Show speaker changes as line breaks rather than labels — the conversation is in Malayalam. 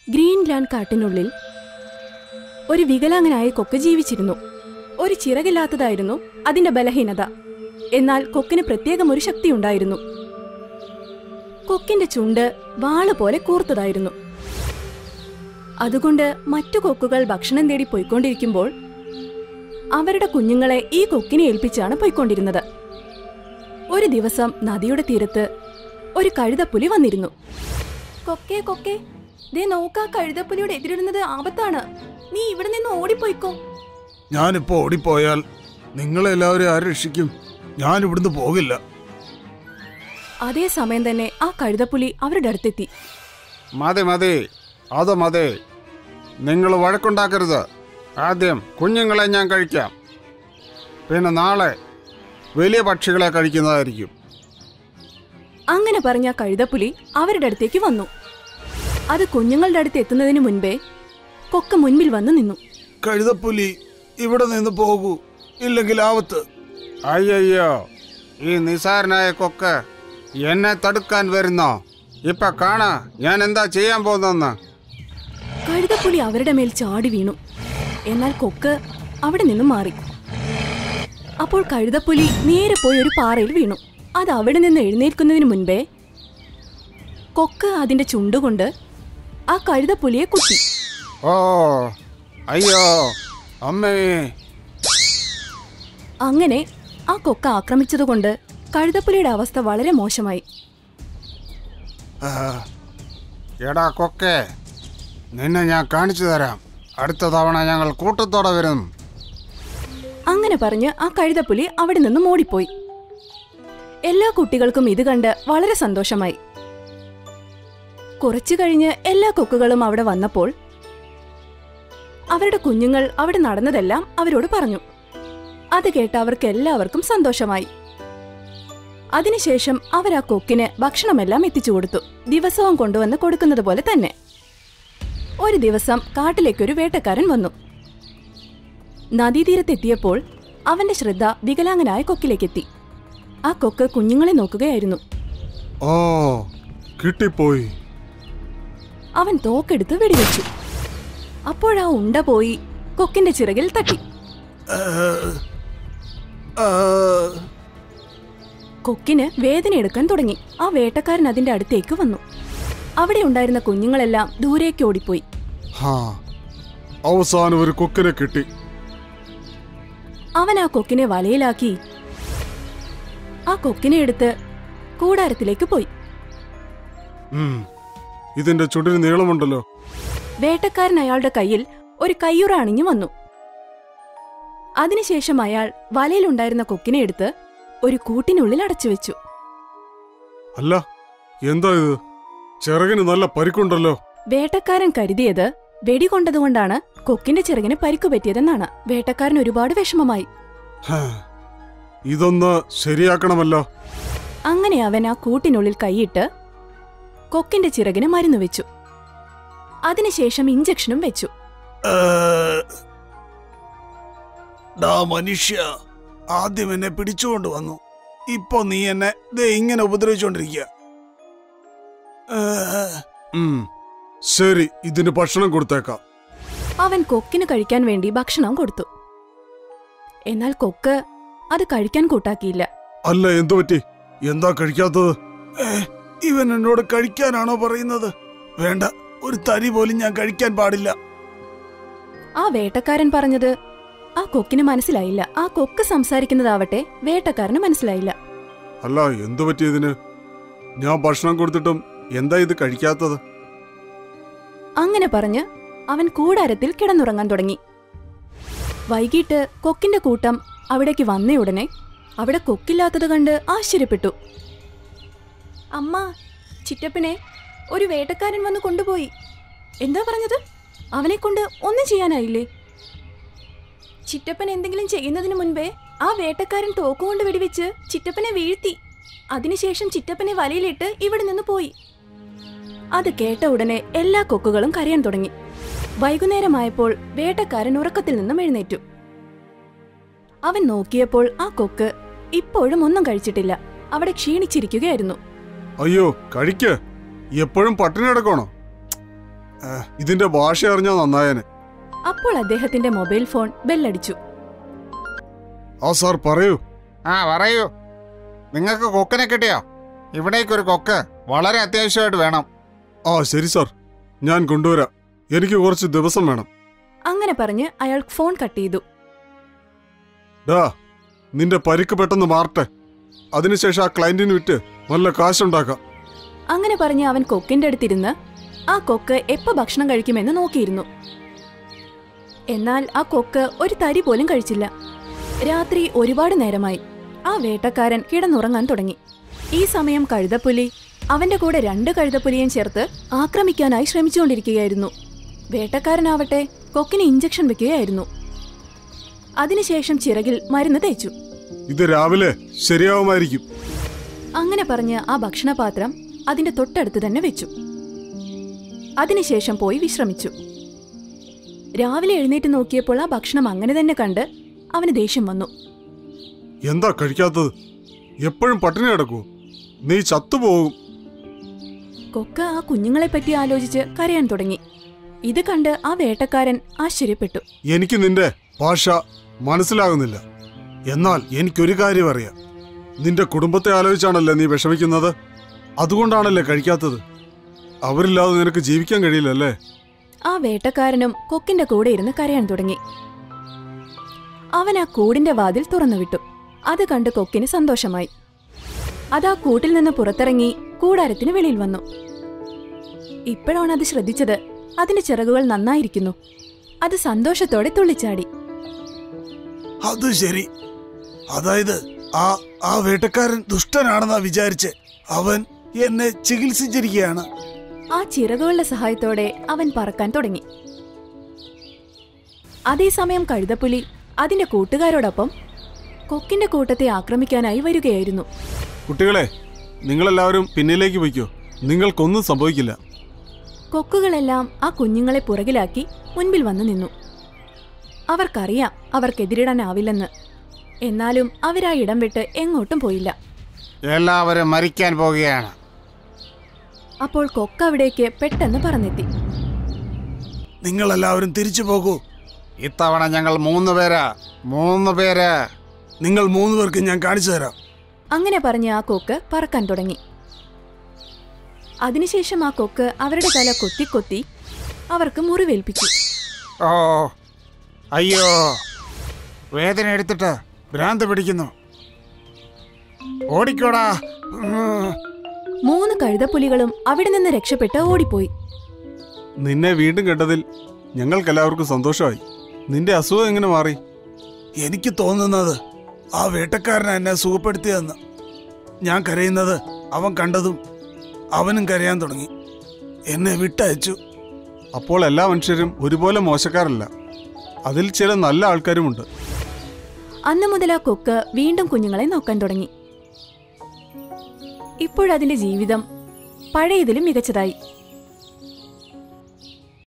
ഗ്രീൻലാൻഡ് കാട്ടിനുള്ളിൽ ഒരു വികലാംഗനായ കൊക്ക് ജീവിച്ചിരുന്നു ഒരു ചിറകില്ലാത്തതായിരുന്നു അതിന്റെ ബലഹീനത എന്നാൽ കൊക്കിന് പ്രത്യേകം ഒരു ശക്തിയുണ്ടായിരുന്നു കൊക്കിന്റെ ചുണ്ട് വാള് പോലെ കൂർത്തതായിരുന്നു അതുകൊണ്ട് മറ്റു കൊക്കുകൾ ഭക്ഷണം തേടി പോയിക്കൊണ്ടിരിക്കുമ്പോൾ അവരുടെ കുഞ്ഞുങ്ങളെ ഈ കൊക്കിനെ ഏൽപ്പിച്ചാണ് പോയിക്കൊണ്ടിരുന്നത് ഒരു ദിവസം നദിയുടെ തീരത്ത് ഒരു കഴുതപ്പുലി വന്നിരുന്നു കൊക്കേ കൊക്കേ ദേ നോക്കാ കഴുതപ്പുലിയുടെ എതിരിടുന്നത് ആപത്താണ് നീ ഇവിടെ നിന്ന് ഓടിപ്പോയിക്കോ
ഞാനിപ്പോ ഓടിപ്പോയാൽ നിങ്ങളെല്ലാവരും ആര് രക്ഷിക്കും ഞാൻ ഇവിടുന്ന് പോകില്ല
അതേ സമയം തന്നെ ആ കഴുതപ്പുലി അവരുടെ അടുത്തെത്തി
മതി മതി അത് മതി നിങ്ങൾ വഴക്കുണ്ടാക്കരുത് ആദ്യം കുഞ്ഞുങ്ങളെ ഞാൻ കഴിക്കാം പിന്നെ നാളെ വലിയ പക്ഷികളെ കഴിക്കുന്നതായിരിക്കും
അങ്ങനെ പറഞ്ഞ ആ കഴുതപ്പുലി അവരുടെ അടുത്തേക്ക് വന്നു അത് കുഞ്ഞുങ്ങളുടെ അടുത്ത് എത്തുന്നതിന് മുൻപേ കൊക്ക് മുൻപിൽ വന്നു നിന്നു
കഴുതപ്പുലി ഇവിടെ നിന്ന് പോകൂ ഇല്ലെങ്കിൽ ആവത്ത്
അയ്യയ്യോ ഈ നിസാരനായ കൊക്ക് എന്നെ തടുക്കാൻ വരുന്നോ ഇപ്പൊ കാണാ ഞാൻ എന്താ ചെയ്യാൻ പോകുന്നെന്ന്
കഴുതപ്പുലി അവരുടെ മേൽ ചാടി വീണു എന്നാൽ കൊക്ക് അവിടെ നിന്നും മാറി അപ്പോൾ കഴുതപ്പുലി നേരെ പോയി ഒരു പാറയിൽ വീണു അത് അവിടെ നിന്ന് എഴുന്നേൽക്കുന്നതിന് മുൻപേ കൊക്ക് അതിന്റെ ചുണ്ടുകൊണ്ട് ആ കഴുതപ്പുലിയെ കുത്തി
ഓ അയ്യോ അമ്മേ
അങ്ങനെ ആ കൊക്ക ആക്രമിച്ചതുകൊണ്ട് കഴുതപ്പുലിയുടെ അവസ്ഥ വളരെ മോശമായി
ആ,
എടാ കൊക്കെ നിന്നെ ഞാൻ കാണിച്ചു തരാം അടുത്ത തവണ ഞങ്ങൾ കൂട്ടത്തോടെ വരും
അങ്ങനെ പറഞ്ഞ് ആ കഴുതപ്പുലി അവിടെ നിന്നും ഓടിപ്പോയി എല്ലാ കുട്ടികൾക്കും ഇത് കണ്ട് വളരെ സന്തോഷമായി കുറച്ചു കഴിഞ്ഞ് എല്ലാ കൊക്കുകളും അവിടെ വന്നപ്പോൾ അവരുടെ കുഞ്ഞുങ്ങൾ അവിടെ നടന്നതെല്ലാം അവരോട് പറഞ്ഞു അത് കേട്ട് അവർക്ക് എല്ലാവർക്കും സന്തോഷമായി അതിനുശേഷം അവർ ആ കൊക്കിന് ഭക്ഷണമെല്ലാം എത്തിച്ചു കൊടുത്തു ദിവസവും കൊണ്ടുവന്ന് കൊടുക്കുന്നത് പോലെ തന്നെ ഒരു ദിവസം കാട്ടിലേക്കൊരു വേട്ടക്കാരൻ വന്നു നദീതീരത്തെത്തിയപ്പോൾ അവന്റെ ശ്രദ്ധ വികലാംഗനായ കൊക്കിലേക്കെത്തി ആ കൊക്ക് കുഞ്ഞുങ്ങളെ നോക്കുകയായിരുന്നു
ഓ കിട്ടിപ്പോയി
അവൻ തോക്കെടുത്ത് വെടിവെച്ചു അപ്പോഴാ ഉണ്ട പോയി കൊക്കിന്റെ ചിറകിൽ തട്ടി
ആ, ആ,
കൊക്കിന് വേദനയെടുക്കാൻ തുടങ്ങി ആ വേട്ടക്കാരൻ അതിന്റെ അടുത്തേക്ക് വന്നു അവിടെ ഉണ്ടായിരുന്ന കുഞ്ഞുങ്ങളെല്ലാം ദൂരേക്ക് ഓടിപ്പോയി
ഹാ അവസാനം ഒരു കൊക്കിനെ കിട്ടി
അവൻ ആ കൊക്കിനെ വലയിലാക്കി ആ കൊക്കിനെ എടുത്ത് കൂടാരത്തിലേക്ക് പോയി
ഉം, ഇതിന്റെ ചുണ്ടിന് നീളമുണ്ടല്ലോ
വേട്ടക്കാരൻ അയാളുടെ കയ്യിൽ ഒരു കയ്യുറ അണിഞ്ഞു വന്നു അതിനുശേഷം അയാൾ വലയിലുണ്ടായിരുന്ന കൊക്കിനെ എടുത്ത് ഒരു കൂട്ടിനുള്ളിൽ അടച്ചു വെച്ചു
അല്ല എന്താ ഇത് ചിറകിന് നല്ല പരിക്കുണ്ടല്ലോ
വേട്ടക്കാരൻ കരുതിയത് വെടികൊണ്ടതുകൊണ്ടാണ് കൊക്കിന്റെ ചിറകിന് പരിക്കു പറ്റിയതെന്നാണ് വേട്ടക്കാരൻ ഒരുപാട് വിഷമമായി
ഹാ, ഇതൊന്ന് ശരിയാക്കണമല്ലോ
അങ്ങനെ അവൻ ആ കൂട്ടിനുള്ളിൽ കൈയിട്ട് കൊക്കിന്റെ ചിറകിന് മരുന്ന് വെച്ചു അതിനുശേഷം ഇഞ്ചക്ഷനും വെച്ചു
ഏ, ഡാ മനുഷ്യ ആദ്യം എന്നെ പിടിച്ചുകൊണ്ട് വന്നു ഇപ്പൊ നീ എന്നെ ദേ ഇങ്ങനെ ഉപദ്രവിച്ചോണ്ടിരിക്കുക ഉം, ശരി ഇതിന് ഭക്ഷണം കൊടുത്തേക്കാം
അവൻ കൊക്കിന് കഴിക്കാൻ വേണ്ടി ഭക്ഷണം കൊടുത്തു എന്നാൽ കൊക്ക് അത് കഴിക്കാൻ കൂട്ടാക്കിയില്ല
അല്ല എന്തു പറ്റി എന്താ കഴിക്കാത്തത് ഏ, ഇവൻ എന്നോട് കഴിക്കാനാണോ പറയുന്നത് വേണ്ട ഒരു തരി പോലും ഞാൻ കഴിക്കാൻ പാടില്ല
ആ വേട്ടക്കാരൻ പറഞ്ഞത് ആ കൊക്കിന് മനസ്സിലായില്ല ആ കൊക്ക് സംസാരിക്കുന്നതാവട്ടെ വേട്ടക്കാരന് മനസ്സിലായില്ല
അല്ല എന്തു പറ്റി ഇതിന് ഞാൻ ഭക്ഷണം കൊടുത്തിട്ടും എന്താ ഇത് കഴിക്കാത്തത്
അങ്ങനെ പറഞ്ഞ് അവൻ കൂടാരത്തിൽ കിടന്നുറങ്ങാൻ തുടങ്ങി വൈകിട്ട് കൊക്കിന്റെ കൂട്ടം അവിടേക്ക് വന്നയുടനെ അവിടെ കൊക്കില്ലാത്തത് കണ്ട് ആശ്ചര്യപ്പെട്ടു അമ്മ ചിറ്റപ്പനെ ഒരു വേട്ടക്കാരൻ വന്ന് കൊണ്ടുപോയി എന്താ പറഞ്ഞത് അവനെ കൊണ്ട് ഒന്നും ചെയ്യാനായില്ലേ ചിറ്റപ്പൻ എന്തെങ്കിലും ചെയ്യുന്നതിന് മുൻപേ ആ വേട്ടക്കാരൻ തോക്കുകൊണ്ട് വെടിവെച്ച് ചിറ്റപ്പനെ വീഴ്ത്തി അതിനുശേഷം ചിറ്റപ്പനെ വലയിലിട്ട് ഇവിടെ നിന്ന് പോയി അത് കേട്ട ഉടനെ എല്ലാ കൊക്കുകളും കരയാൻ തുടങ്ങി വൈകുന്നേരമായപ്പോൾ വേട്ടക്കാരൻ ഉറക്കത്തിൽ നിന്നും എഴുന്നേറ്റു അവൻ നോക്കിയപ്പോൾ ആ കൊക്ക് ഇപ്പോഴും ഒന്നും കഴിച്ചിട്ടില്ല അവിടെ ക്ഷീണിച്ചിരിക്കുകയായിരുന്നു
അയ്യോ കഴിക്ക് എപ്പോഴും പട്ടിണി കിടക്കണോ ഏ, ഇതിന്റെ ഭാഷ അറിഞ്ഞാ നന്നായനെ
അപ്പോൾ അദ്ദേഹത്തിന്റെ മൊബൈൽ ഫോൺ ബെല്ലടിച്ചു
ആ സാർ പറയൂ
ആ പറയൂ നിങ്ങൾക്ക് കൊക്കിനെ കിട്ടിയോ ഇവിടേക്കൊരു കൊക്ക് വളരെ അത്യാവശ്യമായിട്ട് വേണം
ആ ശരി സാർ ഞാൻ കൊണ്ടുവരാം എനിക്ക് കുറച്ച് ദിവസം വേണം
അങ്ങനെ പറഞ്ഞ് അയാൾ ഫോൺ കട്ട് ചെയ്തു
ഡാ നിന്റെ പരിക്ക് പെട്ടെന്ന് മാറട്ടെ അതിനുശേഷം ആ ക്ലയന്റിന് വിറ്റ് നല്ല കാശുണ്ടാക്കാം
അങ്ങനെ പറഞ്ഞ് അവൻ കൊക്കിന്റെ അടുത്തിരുന്ന് ആ കൊക്ക് എപ്പോ ഭക്ഷണം കഴിക്കുമെന്ന് നോക്കിയിരുന്നു എന്നാൽ ആ കൊക്ക് ഒരു തരി പോലും കഴിച്ചില്ല രാത്രി ഒരുപാട് നേരമായി ആ വേട്ടക്കാരൻ കിടന്നുറങ്ങാൻ തുടങ്ങി ഈ സമയം കഴുതപ്പുലി അവന്റെ കൂടെ രണ്ട് കഴുതപ്പുലിയും ചേർത്ത് ആക്രമിക്കാനായി ശ്രമിച്ചുകൊണ്ടിരിക്കുകയായിരുന്നു വേട്ടക്കാരനാവട്ടെ കൊക്കിന് ഇഞ്ചക്ഷൻ വെക്കുകയായിരുന്നു അതിനുശേഷം ചിറകിൽ മരുന്ന് തേച്ചു
ഇത് രാവിലെ ശരിയാവുമായിരിക്കും
അങ്ങനെ പറഞ്ഞ് ആ ഭക്ഷണപാത്രം അതിന്റെ തൊട്ടടുത്ത് തന്നെ വെച്ചു അതിനുശേഷം പോയി വിശ്രമിച്ചു രാവിലെ എഴുന്നേറ്റ് നോക്കിയപ്പോൾ ആ ഭക്ഷണം അങ്ങനെ തന്നെ കണ്ട് അവന് ദേഷ്യം വന്നു
എന്താ കഴിക്കാത്തത് എപ്പോഴും പട്ടിണി കിടക്കൂ നീ ചത്തുപോകും
കൊക്ക ആ കുഞ്ഞുങ്ങളെ പറ്റി ആലോചിച്ച് കരയാൻ തുടങ്ങി ഇത് കണ്ട് ആ വേട്ടക്കാരൻ ആശ്ചര്യപ്പെട്ടു
എനിക്ക് നിന്റെ ഭാഷ മനസ്സിലാകുന്നില്ല എന്നാൽ എനിക്കൊരു കാര്യം അറിയാം നിന്റെ കുടുംബത്തെ ആലോചിച്ചാണല്ലേ നീ വിഷമിക്കുന്നത് അതുകൊണ്ടാണല്ലേ കഴിക്കാത്തത് അവരില്ലാതെ നിനക്ക് ജീവിക്കാൻ കഴിയില്ലല്ലേ
ആ വേട്ടക്കാരനും കൊക്കിന്റെ കൂടെ ഇരുന്ന് കരയാൻ തുടങ്ങി അവൻ ആ കൂടിന്റെ വാതിൽ തുറന്നുവിട്ടു അത് കണ്ട് കൊക്കിന് സന്തോഷമായി അത് ആ കൂട്ടിൽ നിന്ന് പുറത്തിറങ്ങി കൂടാരത്തിന് വെളിയിൽ വന്നു ഇപ്പോഴാണ് അത് ശ്രദ്ധിച്ചത് അതിന്റെ ചിറകുകൾ നന്നായിരിക്കുന്നു അത് സന്തോഷത്തോടെ തുള്ളിച്ചാടി
അത് ശരി അതായത് ആ ആ വേട്ടക്കാരൻ ദുഷ്ടനാണെന്നാ വിചാരിച്ച് അവൻ എന്നെ ചികിത്സിച്ചിരിക്കുകയാണ്
ആ ചിറകുകളുടെ സഹായത്തോടെ അവൻ പറക്കാൻ തുടങ്ങി അതേസമയം കഴുതപ്പുലി അതിന്റെ കൂട്ടുകാരോടൊപ്പം കൊക്കിന്റെ കൂട്ടത്തെ ആക്രമിക്കാനായി വരികയായിരുന്നു
കുട്ടികളെ നിങ്ങളെല്ലാവരും പിന്നിലേക്ക് വയ്ക്കോ നിങ്ങൾക്കൊന്നും സംഭവിക്കില്ല
കൊക്കുകളെല്ലാം ആ കുഞ്ഞുങ്ങളെ പുറകിലാക്കി മുൻപിൽ വന്നു നിന്നു അവർക്കറിയാം അവർക്കെതിരിടാനാവില്ലെന്ന് എന്നാലും അവരാ ഇടം വിട്ട് എങ്ങോട്ടും പോയില്ല
എല്ലാവരും മരിക്കാൻ പോവുകയാണ്
അപ്പോൾ കൊക്ക് അവിടേക്ക് പെട്ടെന്ന് പറന്നെത്തി
നിങ്ങളെല്ലാവരും തിരിച്ചു പോകൂ
ഇത്തവണ ഞങ്ങൾ മൂന്ന് പേരാ മൂന്ന് പേര്
നിങ്ങൾ മൂന്ന് പേർക്ക് ഞാൻ കാണിച്ചു തരാം
അങ്ങനെ പറഞ്ഞ് ആ കൊക്ക് പറക്കാൻ തുടങ്ങി അതിനുശേഷം ആ കൊക്ക് അവരുടെ തല കൊത്തി കൊത്തി അവർക്ക് മുറിവേൽപ്പിച്ചു
ഓ അയ്യോ വേദന എടുത്തിട്ട് ഭ്രാന്ത് പിടിക്കുന്നു ഓടിക്കോടാ ഉം.
മൂന്ന് കഴുതപ്പുലികളും അവിടെ നിന്ന് രക്ഷപ്പെട്ട് ഓടിപ്പോയി
നിന്നെ വീണ്ടും കണ്ടതിൽ ഞങ്ങൾക്കെല്ലാവർക്കും സന്തോഷമായി നിന്റെ അസുഖം എങ്ങനെ മാറി എനിക്ക് തോന്നുന്നത് ആ വേട്ടക്കാരൻ എന്നെ സുഖപ്പെടുത്തിയെന്ന് ഞാൻ കരയുന്നത് അവൻ കണ്ടതും അവനും കരയാൻ തുടങ്ങി എന്നെ വിട്ടയച്ചു അപ്പോൾ എല്ലാ മനുഷ്യരും ഒരുപോലെ മോശക്കാരല്ല അതിൽ ചില നല്ല ആൾക്കാരുമുണ്ട്
അന്നു മുതൽ ആ കൊക്ക് വീണ്ടും കുഞ്ഞുങ്ങളെ നോക്കാൻ തുടങ്ങി ഇപ്പോഴതിന്റെ ജീവിതം പഴയതിലും മികച്ചതായി